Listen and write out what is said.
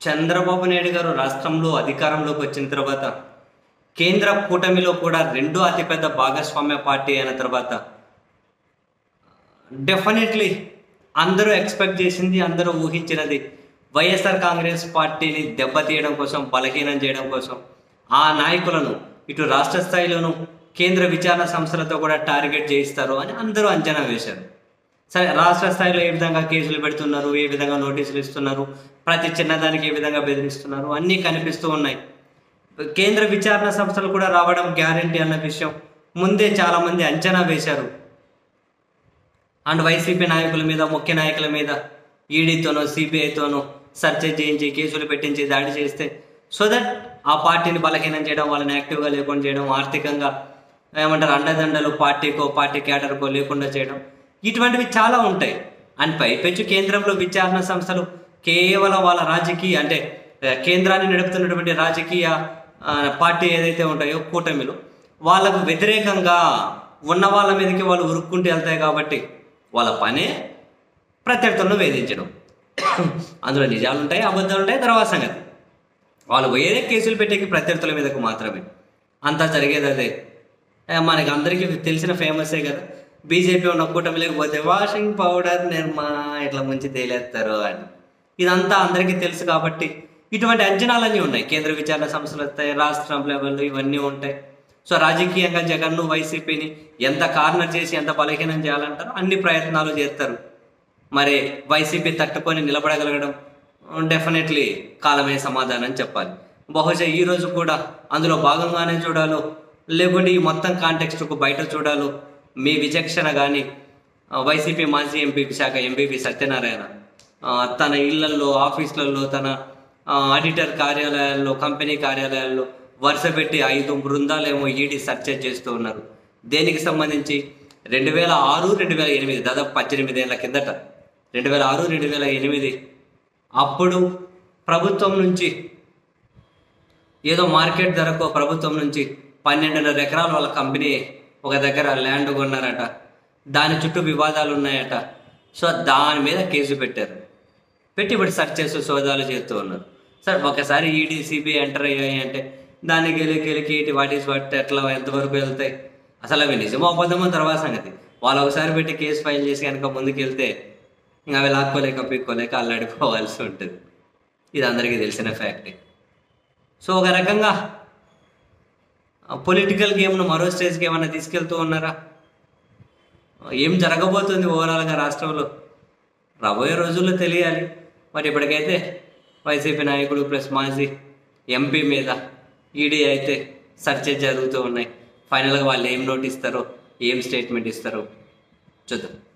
చంద్రబాబు నాయుడు గారు రాష్ట్రంలో అధికారంలోకి వచ్చిన తర్వాత కేంద్ర కూటమిలో కూడా రెండో అతిపెద్ద భాగస్వామ్య పార్టీ అయిన తర్వాత డెఫినెట్లీ అందరూ ఎక్స్పెక్ట్ చేసింది అందరూ ఊహించినది వైఎస్ఆర్ కాంగ్రెస్ పార్టీని దెబ్బతీయడం కోసం బలహీనం చేయడం కోసం ఆ నాయకులను ఇటు రాష్ట్ర స్థాయిలోనూ కేంద్ర విచారణ సంస్థలతో కూడా టార్గెట్ చేయిస్తారు అని అందరూ అంచనా వేశారు సరే రాష్ట్ర స్థాయిలో ఏ విధంగా కేసులు పెడుతున్నారు ఏ విధంగా నోటీసులు ఇస్తున్నారు ప్రతి చిన్నదానికి ఏ విధంగా బెదిరిస్తున్నారు అన్నీ కనిపిస్తూ ఉన్నాయి కేంద్ర విచారణ సంస్థలు కూడా రావడం గ్యారంటీ అన్న విషయం ముందే చాలామంది అంచనా వేశారు అండ్ వైసీపీ నాయకుల మీద ముఖ్య నాయకుల మీద ఈడీతోనో సిబిఐతోనో సెర్చ్ చేయించి కేసులు పెట్టించి దాడి చేస్తే సో దట్ ఆ పార్టీని బలహీనం చేయడం వాళ్ళని యాక్టివ్గా లేకుండా చేయడం ఆర్థికంగా ఏమంటారు అండదండలు పార్టీకో పార్టీ క్యాడర్కో లేకుండా చేయడం ఇటువంటివి చాలా ఉంటాయి అండ్ పైపెచ్చు కేంద్రంలో విచారణ సంస్థలు కేవలం వాళ్ళ రాజకీయ అంటే ఆ, కేంద్రాన్ని నడుపుతున్నటువంటి రాజకీయ ఆ, పార్టీ ఏదైతే ఉంటాయో కూటమిలు వాళ్ళకు వ్యతిరేకంగా ఉన్న వాళ్ళ మీదకి వాళ్ళు ఉరుక్కుంటూ వెళ్తాయి కాబట్టి వాళ్ళ పనే ప్రత్యర్థులను వేధించడం అందులో నిజాలు ఉంటాయి అబద్ధాలు ఉంటాయి తర్వాత సంగతి వాళ్ళు వేరే కేసులు పెట్టేకి ప్రత్యర్థుల మీదకు మాత్రమే అంతా జరిగేది అదే ఏ, మనకి అందరికీ తెలిసిన ఫేమసే కదా బీజేపీ ఉన్న కూటమి లేకపోతే వాషింగ్ పౌడర్ నిర్మా ఇట్లా ముంచి తేలేస్తారు అని ఇదంతా అందరికీ తెలుసు కాబట్టి ఇటువంటి అంచనాలన్నీ ఉన్నాయి కేంద్ర విచారణ సంస్థలు వస్తాయి రాష్ట్రం లెవెల్ ఇవన్నీ ఉంటాయి సో రాజకీయంగా జగన్ను వైసీపీని ఎంత కార్నర్ చేసి ఎంత బలహీనం చేయాలంటారో అన్ని ప్రయత్నాలు చేస్తారు మరి వైసీపీ తట్టుకొని నిలబడగలగడం డెఫినెట్లీ కాలమే సమాధానం చెప్పాలి బహుశా ఈ రోజు కూడా అందులో భాగంగానే చూడాలో లేకుంటే ఈ మొత్తం కాంటెక్స్ట్కు బయట చూడాలో మీ విచక్షణ కానీ వైసీపీ మాజీ ఎంపీ విశాఖ ఎంపీపీ సత్యనారాయణ ఆ, తన ఇళ్లల్లో ఆఫీసులలో తన ఆడిటర్ కార్యాలయాల్లో కంపెనీ కార్యాలయాల్లో వరుస పెట్టి ఐదు బృందాలేమో ఈడీ సర్చ్ చేస్తూ ఉన్నారు దేనికి సంబంధించి రెండు వేల ఆరు రెండు వేల ఎనిమిది దాదాపు పద్దెనిమిది ఏళ్ళ కిందట రెండు వేల ఆరు రెండు వేల ఎనిమిది అప్పుడు ప్రభుత్వం నుంచి ఏదో మార్కెట్ ధరకు ప్రభుత్వం నుంచి పన్నెండున్నర ఎకరాలు వాళ్ళ కంపెనీ ఒక దగ్గర ల్యాండ్ కొన్నారట దాని చుట్టూ వివాదాలు ఉన్నాయట సో దాని మీద కేసు పెట్టారు పెట్టి ఇప్పుడు సెర్చ్ చేస్తూ సోదాలు చేస్తూ ఉన్నారు సార్ ఒకసారి ఈడీ సిబిఐ ఎంటర్ అయ్యాయి అంటే దాన్ని గెలి గెలికి ఇటు వాట్ ఈస్ వాట్ ఎట్లా ఎంతవరకు వెళ్తాయి అసలు అవి నిజమో అబద్ధమో తర్వాత సంగతి వాళ్ళు ఒకసారి పెట్టి కేసు ఫైల్ చేసి కనుక ముందుకు వెళ్తే ఇంకా అవి లాక్కోలేక పీక్కోలేక అల్లాడిపోవాల్సి ఉంటుంది ఇది అందరికీ తెలిసిన ఫ్యాక్టే సో ఒక రకంగా పొలిటికల్ గేమ్ను మరో స్టేజ్కి ఏమైనా తీసుకెళ్తూ ఉన్నారా ఏం జరగబోతుంది ఓవరాల్గా రాష్ట్రంలో రాబోయే రోజుల్లో తెలియాలి మరి ఇప్పటికైతే వైసీపీ నాయకుడు ప్లస్ మాజీ ఎంపీ మీద ఈడీ అయితే సర్చెస్ జరుగుతూ ఉన్నాయి ఫైనల్గా వాళ్ళు ఏం నోట్ ఇస్తారో ఏం స్టేట్మెంట్ ఇస్తారో చూద్దాం